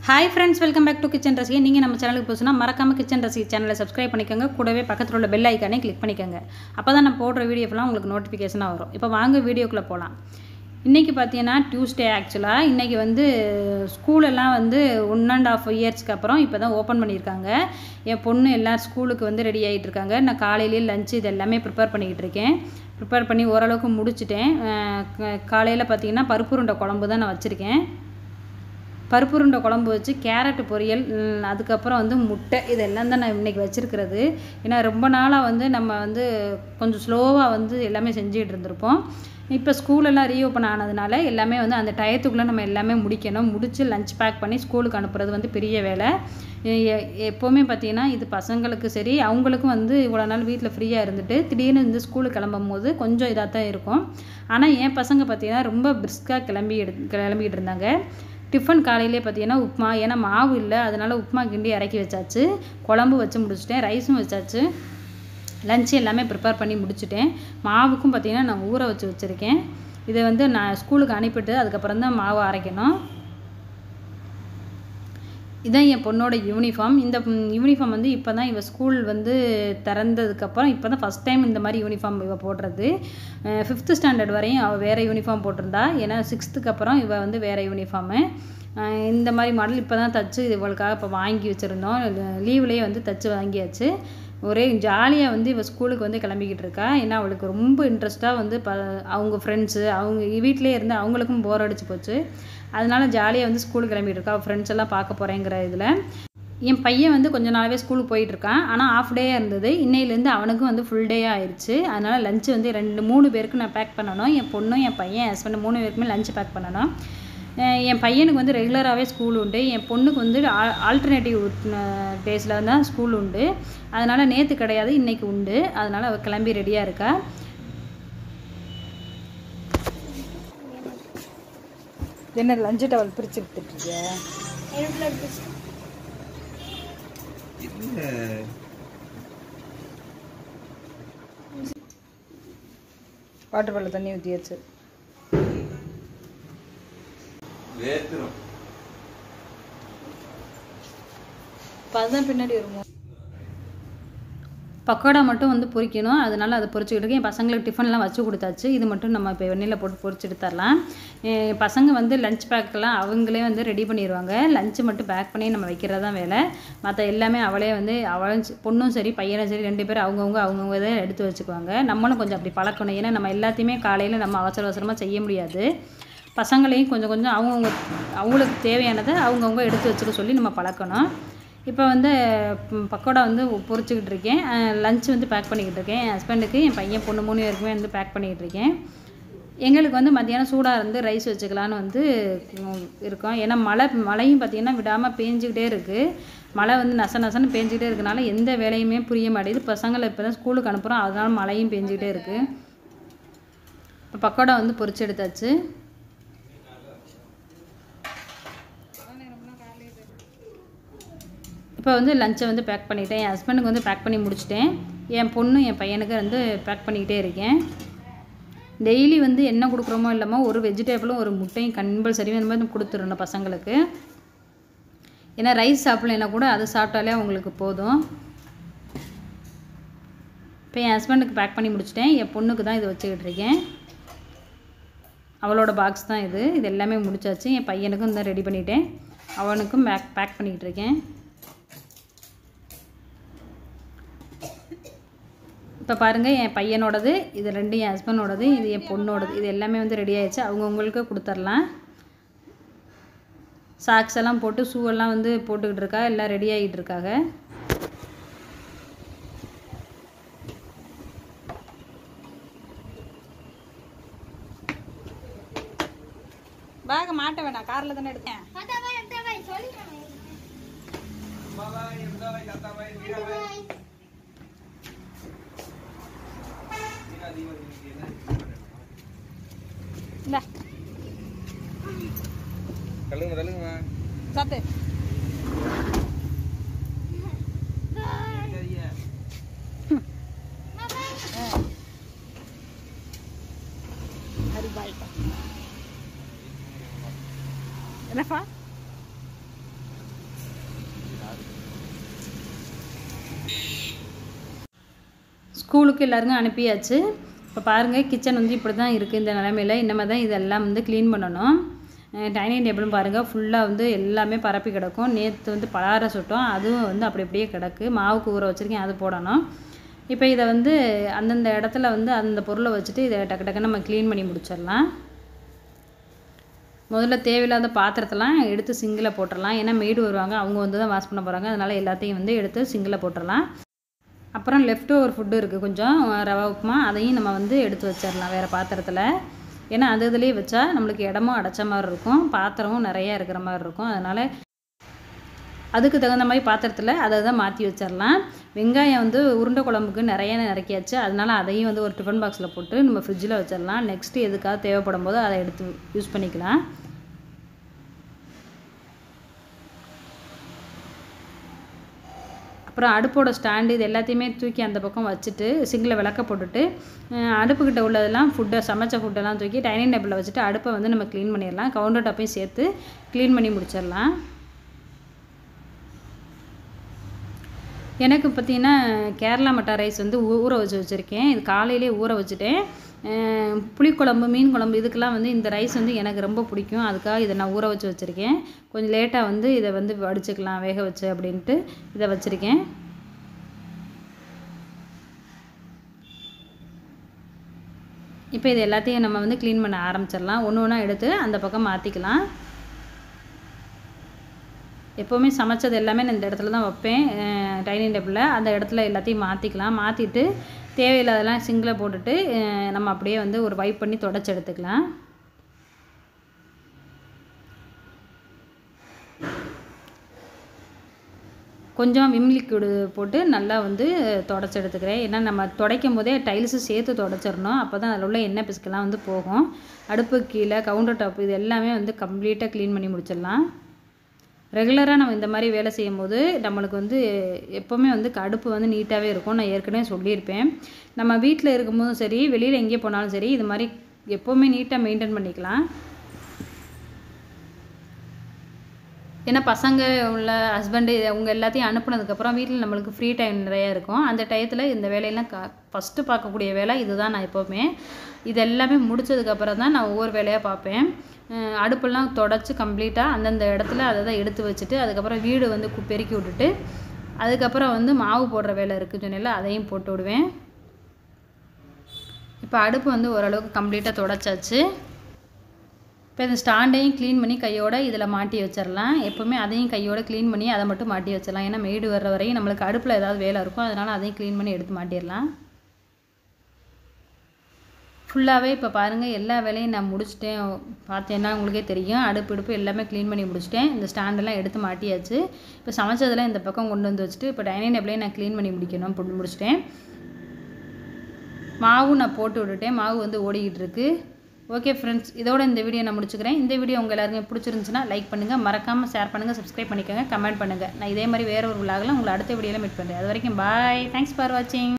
hi friends welcome back to kitchen Rasigai நீங்கள் நம்ம சேனலுக்கு போச்சுன்னா மறக்காமல் கிச்சன் ரசிகை சேனலை சப்ஸ்கிரைப் பண்ணிக்கோங்க கூடவே பக்கத்தில் உள்ள பெல் ஐக்கானே கிளிக் பண்ணிக்கோங்க அப்போ தான் நான் போடுற வீடியோலாம் உங்களுக்கு நோட்டிஃபிகேஷனாக வரும் இப்போ வாங்க வீடியோக்குள்ளே போகலாம் இன்றைக்கி பார்த்தீங்கன்னா டியூஸ்டே ஆக்சுவலாக இன்றைக்கி வந்து ஸ்கூலெல்லாம் வந்து ஒன் அண்ட் ஆஃப் இயர்ஸ்க்கு அப்புறம் இப்போ தான் ஓப்பன் பண்ணியிருக்காங்க என் பொண்ணு எல்லாம் ஸ்கூலுக்கு வந்து ரெடி ஆகிட்டு இருக்காங்க நான் காலையிலேயே லஞ்சு இது எல்லாமே ப்ரிப்பேர் பண்ணிக்கிட்டு இருக்கேன் ப்ரிப்பேர் பண்ணி ஓரளவுக்கு முடிச்சிட்டேன் காலையில் பார்த்தீங்கன்னா பருப்பு உருண்டை குழம்பு தான் நான் வச்சுருக்கேன் பருப்பு உருண்டை குழம்பு வச்சு கேரட் பொரியல் ம், அதுக்கப்புறம் வந்து முட்டை இதெல்லாம் தான் நான் இன்றைக்கி வச்சுருக்கிறது ஏன்னா ரொம்ப நாளாக வந்து நம்ம வந்து கொஞ்சம் ஸ்லோவாக வந்து எல்லாமே செஞ்சுட்டு இருந்திருப்போம் இப்போ ஸ்கூலெல்லாம் ரீஓப்பன் ஆனதுனால எல்லாமே வந்து அந்த டயத்துக்குள்ளே நம்ம எல்லாமே முடிக்கணும் முடித்து லஞ்ச் பேக் பண்ணி ஸ்கூலுக்கு அனுப்புறது வந்து பெரிய வேலை எ- எ- எப்போவுமே பார்த்தீங்கன்னா இது பசங்களுக்கு சரி அவங்களுக்கும் வந்து இவ்வளோ நாள் வீட்டில் ஃப்ரீயாக இருந்துட்டு திடீர்னு இந்த ஸ்கூலுக்கு கிளம்பும் போது கொஞ்சம் இதாக தான் இருக்கும் ஆனால் என் பசங்க பார்த்தீங்கன்னா ரொம்ப பிரிஸ்காக கிளம்பி எடு கிளம்பிக்கிட்டு இருந்தாங்க டிஃபன் காலையிலே பார்த்தீங்கன்னா உப்புமா ஏன்னா மாவு இல்லை அதனால் உப்புமா கிண்டி இறக்கி வச்சாச்சு குழம்பு வச்சு முடிச்சிட்டேன் ரைஸும் வச்சாச்சு லஞ்ச் எல்லாமே ப்ரிப்பேர் பண்ணி முடிச்சிட்டேன் மாவுக்கும் பார்த்தீங்கன்னா நான் ஊற வச்சு வச்சுருக்கேன் இதை வந்து நான் ஸ்கூலுக்கு அனுப்பிட்டு அதுக்கப்புறம் தான் மாவு அரைக்கணும் இதான் என் பொண்ணோட யூனிஃபார்ம் இந்த யூனிஃபார்ம் வந்து இப்போ தான் இவள் ஸ்கூல் வந்து திறந்ததுக்கப்புறம் இப்போ தான் ஃபஸ்ட் டைம் இந்த மாதிரி யூனிஃபார்ம் இவள் போடுறது ஃபிஃப்த்து ஸ்டாண்டர்ட் வரையும் அவள் வேறு யூனிஃபார்ம் போட்டிருந்தா ஏன்னா சிக்ஸ்த்துக்கு அப்புறம் இவள் வந்து வேறு யூனிஃபார்மு இந்த மாதிரி மாடல் இப்போ தான் தச்சு இவளுக்காக இப்போ வாங்கி வச்சுருந்தோம் லீவ்லேயே வந்து தச்சு வாங்கியாச்சு ஒரே ஜாலியாக வந்து இவள் ஸ்கூலுக்கு வந்து கிளம்பிக்கிட்டு இருக்கா ஏன்னா அவளுக்கு ரொம்ப இன்ட்ரெஸ்ட்டாக வந்து ப அவங்க ஃப்ரெண்ட்ஸு அவங்க வீட்டிலே இருந்து அவங்களுக்கும் போர் அடிச்சு போச்சு அதனால ஜாலியாக வந்து ஸ்கூலுக்கு கிளம்பிட்டு இருக்கா அவள் ஃப்ரெண்ட்ஸ் எல்லாம் பார்க்க போகிறேங்கிற இதில் என் பையன் வந்து கொஞ்ச நாளாவே ஸ்கூலுக்கு போயிட்டு இருக்கான் ஆனால் ஆஃப் டேயாக இருந்தது இன்னையிலேருந்து அவனுக்கும் வந்து ஃபுல் டேயாக ஆயிடுச்சு அதனால் லஞ்சு வந்து ரெண்டு மூணு பேருக்கு நான் பேக் பண்ணணும் என் பொண்ணும் என் பையன் என் ஹஸ்பண்ட் மூணு பேருக்குமே லஞ்சு பேக் பண்ணணும் அஹ் என் பையனுக்கு வந்து ரெகுலராகவே ஸ்கூல் உண்டு என் பொண்ணுக்கு வந்து ஆல்டர்னேட்டிவ் டேஸில் தான் ஸ்கூல் உண்டு அதனால் நேற்று கிடையாது இன்னைக்கு உண்டு அதனால் அவள் கிளம்பி ரெடியாக இருக்கா என்ன லஞ்சு டவல் பிரித்து விட்டுருக்கியா வாட்டர் பாட்டில் தண்ணி ஊற்றியாச்சு வேர்த்துரும் இப்போ அதுதான் பின்னாடி வருமோ பக்கோடா மட்டும் வந்து பொரிக்கணும் அதனால அதை பொரிச்சுக்கிட்டு இருக்கேன் என் பசங்களுக்கு டிஃபன்லாம் வச்சு கொடுத்தாச்சு இது மட்டும் நம்ம இப்போ வெண்ணில் போட்டு பொரிச்சுட்டு தரலாம் என் பசங்க வந்து லஞ்ச் பேக்கெல்லாம் அவங்களே வந்து ரெடி பண்ணிடுவாங்க லஞ்சு மட்டும் பேக் பண்ணி நம்ம வைக்கிறது தான் வேலை மற்ற எல்லாமே அவளே வந்து அவளும் ச- பொண்ணும் சரி பையனும் சரி ரெண்டு பேரும் அவங்கவுங்க அவங்கவுங்க இதை எடுத்து வச்சுக்குவாங்க நம்மளும் கொஞ்சம் அப்படி பழக்கணும் ஏன்னா நம்ம எல்லாத்தையுமே காலையில் நம்ம அவசர அவசரமாக செய்ய முடியாது பசங்களையும் கொஞ்சம் கொஞ்சம் அவங்கவுங்க அவங்களுக்கு தேவையானதை அவங்கவுங்க எடுத்து வச்சுக்க சொல்லி நம்ம பழக்கணும் இப்போ வந்து ம், பக்கோடா வந்து பொரிச்சுக்கிட்டு இருக்கேன் லஞ்ச் வந்து பேக் பண்ணிக்கிட்டு இருக்கேன் என் ஹஸ்பண்டுக்கு என் பையன் பொண்ணு மூணு பேருக்குமே வந்து பேக் பண்ணிக்கிட்டு இருக்கேன் எங்களுக்கு வந்து மத்தியானம் சூடாக இருந்து ரைஸ் வச்சுக்கலான்னு வந்து ம், இருக்கோம் ஏன்னா மழை மழையும் பார்த்திங்கன்னா விடாமல் பேஞ்சிக்கிட்டே இருக்குது மழை வந்து நச நசன்னு பேஞ்சிக்கிட்டே இருக்கனால எந்த வேலையுமே புரிய மாட்டேங்குது பசங்களை இப்போ தான் ஸ்கூலுக்கு அனுப்புகிறோம் அதனால மழையும் பேஞ்சிக்கிட்டே இருக்குது இப்போ பக்கோடா வந்து பொரிச்சு எடுத்தாச்சு இப்போ வந்து லஞ்சை வந்து பேக் பண்ணிட்டேன் என் ஹஸ்பண்டுக்கு வந்து பேக் பண்ணி முடிச்சிட்டேன் என் பொண்ணு என் பையனுக்கு வந்து பேக் பண்ணிக்கிட்டே இருக்கேன் டெய்லி வந்து என்ன கொடுக்குறோமோ இல்லாமல் ஒரு வெஜிடேபிளும் ஒரு முட்டையும் கம்பல்சரி இந்த மாதிரி கொடுத்துடணும் பசங்களுக்கு ஏன்னா ரைஸ் சாப்பிடலைன்னா கூட அது சாப்பிட்டாலே அவங்களுக்கு போதும் இப்போ என் ஹஸ்பண்டுக்கு பேக் பண்ணி முடிச்சிட்டேன் என் பொண்ணுக்கு தான் இது வச்சுக்கிட்டு இருக்கேன் அவளோட பாக்ஸ் தான் இது இது எல்லாமே முடிச்சாச்சு என் பையனுக்கும் இந்த ரெடி பண்ணிட்டேன் அவனுக்கும் பேக் பேக் பண்ணிக்கிட்டு இருக்கேன் இப்போ பாருங்கள் என் பையனோடது இது ரெண்டு என் ஹஸ்பண்டோடது இது என் பொண்ணோடது இது எல்லாமே வந்து ரெடி ஆயிடுச்சு அவங்கவுங்களுக்கு கொடுத்துர்லாம் சாக்ஸ் எல்லாம் போட்டு ஷூ எல்லாம் வந்து போட்டுக்கிட்டு இருக்கா எல்லாம் ரெடி ஆகிட்டு இருக்காங்க பேக மாட்ட வேண்டாம் காரில் தானே எடுத்தேன் இந்த தள்ளுங்க தள்ளுங்க சாத்து ஹரி பாய் என்னப்பா ஸ்கூலுக்கு எல்லாருக்கும் அனுப்பியாச்சு இப்போ பாருங்கள் கிச்சன் வந்து இப்படி தான் இருக்குது இந்த நிலமையில இனிமேல் தான் இதெல்லாம் வந்து க்ளீன் பண்ணணும் டைனிங் டேபிளும் பாருங்கள் ஃபுல்லாக வந்து எல்லாமே பரப்பி கிடக்கும் நேற்று வந்து பலாரம் சுட்டோம் அதுவும் வந்து அப்படி அப்படியே கிடக்கு மாவுக்கு ஊற வச்சுருக்கேன் அது போடணும் இப்போ இதை வந்து அந்தந்த இடத்துல வந்து அந்த பொருளை வச்சுட்டு இதை டக்கு டக்குன்னு நம்ம க்ளீன் பண்ணி முடிச்சிடலாம் முதல்ல தேவையில்லாத பாத்திரத்தெல்லாம் எடுத்து சிங்கில் போட்டுடலாம் ஏன்னா மெய்டு வருவாங்க அவங்க வந்து தான் வாஷ் பண்ண போகிறாங்க அதனால் எல்லாத்தையும் வந்து எடுத்து சிங்கில் போட்டுடலாம் அப்புறம் லெஃப்ட் ஓவர் ஃபுட்டு இருக்குது கொஞ்சம் ரவா உப்புமா அதையும் நம்ம வந்து எடுத்து வச்சிடலாம் வேறு பாத்திரத்தில் ஏன்னா அது இதுலேயே வச்சா நம்மளுக்கு இடமும் அடைச்ச மாதிரி இருக்கும் பாத்திரமும் நிறையா இருக்கிற மாதிரி இருக்கும் அதனால் அதுக்கு தகுந்த மாதிரி பாத்திரத்தில் அதை தான் மாற்றி வச்சிடலாம் வெங்காயம் வந்து உருண்டை குழம்புக்கு நிறைய நறுக்கியாச்சு அதனால் அதையும் வந்து ஒரு டிஃபன் பாக்ஸில் போட்டு நம்ம ஃப்ரிட்ஜில் வச்சிடலாம் நெக்ஸ்ட்டு எதுக்காக தேவைப்படும் போது அதை எடுத்து யூஸ் பண்ணிக்கலாம் அப்புறம் அடுப்போட ஸ்டாண்டு இது எல்லாத்தையுமே தூக்கி அந்த பக்கம் வச்சுட்டு சிங்கில் விளக்க போட்டுட்டு அஹ், அடுப்புக்கிட்ட உள்ளதெல்லாம் ஃபுட்டை சமைச்ச ஃபுட்டெல்லாம் தூக்கி டைனிங் டேபிளில் வச்சுட்டு அடுப்பை வந்து நம்ம க்ளீன் பண்ணிடலாம் கவுண்டர் டாப்பையும் சேர்த்து க்ளீன் பண்ணி முடிச்சிடலாம் எனக்கு பார்த்தீங்கன்னா கேரளா மட்டா ரைஸ் வந்து ஊ- ஊற வச்சு வச்சுருக்கேன் இது காலையிலே ஊற வச்சுட்டேன் அஹ் புளிக்குழம்பு மீன் குழம்பு இதுக்கெல்லாம் வந்து இந்த ரைஸ் வந்து எனக்கு ரொம்ப பிடிக்கும் அதுக்காக இதை நான் ஊற வச்சு வச்சுருக்கேன் கொஞ்சம் லேட்டாக வந்து இதை வந்து வடிச்சுக்கலாம் வேக வச்சு அப்படின்ட்டு இதை வச்சுருக்கேன் இப்போ இது எல்லாத்தையும் நம்ம வந்து க்ளீன் பண்ண ஆரம்பிச்சிடலாம் ஒன்று ஒன்றா எடுத்து அந்த பக்கம் மாற்றிக்கலாம் எப்போவுமே சமைச்சது எல்லாமே நான் இந்த இடத்துல தான் வைப்பேன் டைனிங் டேபிளில் அந்த இடத்துல எல்லாத்தையும் மாற்றிக்கலாம் மாற்றிட்டு தேவையில்லாதெல்லாம் சிங்கில் போட்டுட்டு அஹ், நம்ம அப்படியே வந்து ஒரு வைப் பண்ணி தொடச்சி எடுத்துக்கலாம் கொஞ்சம் விம் லிக்விடு போட்டு நல்லா வந்து தொடச்சி எடுத்துக்கிறேன் ஏன்னா நம்ம துடைக்கும் போதே டைல்ஸு சேர்த்து தொடச்சிடணும் அப்போ தான் அதில் உள்ள எண்ணெய் பிசுக்கெல்லாம் வந்து போகும் அடுப்பு கீழே கவுண்டர் டாப் இது எல்லாமே வந்து கம்ப்ளீட்டாக க்ளீன் பண்ணி முடிச்சிடலாம் ரெகுலராக நம்ம இந்த மாதிரி வேலை செய்யும்போது நம்மளுக்கு வந்து எப்போவுமே வந்து அடுப்பு வந்து நீட்டாகவே இருக்கும் நான் ஏற்கனவே சொல்லியிருப்பேன் நம்ம வீட்டில் இருக்கும்போதும் சரி வெளியில் எங்கே போனாலும் சரி இது மாதிரி எப்போவுமே நீட்டாக மெயின்டைன் பண்ணிக்கலாம் ஏன்னா பசங்க உள்ள ஹஸ்பண்டு அவங்க எல்லாத்தையும் அனுப்புனதுக்கப்புறம் வீட்டில் நம்மளுக்கு ஃப்ரீ டைம் நிறையா இருக்கும் அந்த டயத்தில் இந்த வேலையெல்லாம் க ஃபஸ்ட்டு பார்க்கக்கூடிய வேலை இதுதான் நான் எப்போவுமே இது எல்லாமே முடிச்சதுக்கப்புறம் தான் நான் ஒவ்வொரு வேலையாக பார்ப்பேன் அஹ் அடுப்பெல்லாம் தொடச்சி கம்ப்ளீட்டாக அந்தந்த இடத்துல அதை தான் எடுத்து வச்சுட்டு அதுக்கப்புறம் வீடு வந்து கு- பெருக்கி விட்டுட்டு அதுக்கப்புறம் வந்து மாவு போடுற வேலை இருக்குன்னு சொன்னேன்ல அதையும் போட்டு விடுவேன் இப்போ அடுப்பு வந்து ஓரளவுக்கு கம்ப்ளீட்டாக தொடச்சாச்சு இப்போ இந்த ஸ்டாண்டையும் க்ளீன் பண்ணி கையோட இதில் மாட்டி வச்சிடலாம் எப்போவுமே அதையும் கையோட க்ளீன் பண்ணி அதை மட்டும் மாட்டி வச்சிடலாம் ஏன்னா மெய்டு வர்ற வரையும் நம்மளுக்கு அடுப்பில் ஏதாவது வேலை இருக்கும் அதனால் அதையும் க்ளீன் பண்ணி எடுத்து மாட்டிடலாம் ஃபுல்லாகவே இப்போ பாருங்கள் எல்லா வேலையும் நான் முடிச்சிட்டேன் பார்த்தேன்னா உங்களுக்கே தெரியும் அடுப்பு அடுப்பு எல்லாமே க்ளீன் பண்ணி முடிச்சிட்டேன் இந்த ஸ்டாண்டெல்லாம் எடுத்து மாட்டியாச்சு இப்போ சமைச்சதெல்லாம் இந்த பக்கம் கொண்டு வந்து வச்சுட்டு இப்போ டைனிங் டேபிளையும் நான் க்ளீன் பண்ணி முடிக்கணும் போட்டு முடிச்சிட்டேன் மாவும் நான் போட்டு விட்டுட்டேன் மாவு வந்து ஓடிக்கிட்டு இருக்கு ஓகே ஃப்ரெண்ட்ஸ் இதோட இந்த வீடியோ நான் முடிச்சுக்கிறேன் இந்த வீடியோ உங்கள் எல்லாருக்கும் பிடிச்சிருந்துச்சுன்னா லைக் பண்ணுங்கள் மறக்காமல் ஷேர் பண்ணுங்கள் சப்ஸ்கிரைப் பண்ணிக்கோங்க கமெண்ட் பண்ணுங்கள் நான் இதே மாதிரி வேற ஒரு விழாவில் உங்களை அடுத்த வீடியோவில் மீட் பண்ணுறேன் அது வரைக்கும் பாய் தேங்க்ஸ் ஃபார் வாட்சிங்